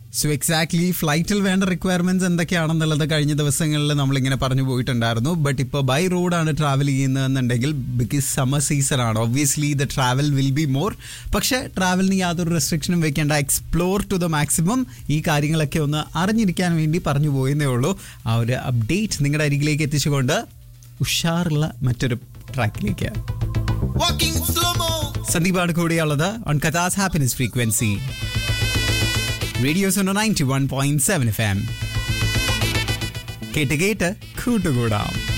So exactly ഫ്ലൈറ്റിൽ വേണ്ട requirements എന്തൊക്കെയാണെന്നുള്ളത് കഴിഞ്ഞ ദിവസങ്ങളിൽ നമ്മളിങ്ങനെ പറഞ്ഞു പോയിട്ടുണ്ടായിരുന്നു ബട്ട് ഇപ്പോൾ ബൈ റോഡാണ് ട്രാവൽ ചെയ്യുന്നതെന്നുണ്ടെങ്കിൽ ബിക്കോസ് സമ്മർ സീസൺ ആണ് obviously the travel will be more പക്ഷേ ട്രാവലിന് യാതൊരു റെസ്ട്രിക്ഷനും വെക്കേണ്ട എക്സ്പ്ലോർ ടു ദ മാക്സിമം ഈ കാര്യങ്ങളൊക്കെ ഒന്ന് അറിഞ്ഞിരിക്കാൻ വേണ്ടി പറഞ്ഞു പോയെന്നേ ഉള്ളൂ ആ ഒരു അപ്ഡേറ്റ് നിങ്ങളുടെ അരികിലേക്ക് എത്തിച്ചുകൊണ്ട് ഉഷാറുള്ള മറ്റൊരു ട്രാക്കിലേക്ക് Walking slow mo. സന്ദീപാണ് കൂടെയുള്ളത് on Qatar's happiness frequency radio Suno ninety one point seven F M കേട്ട് കേട്ട് കൂട്ടുകൂടാം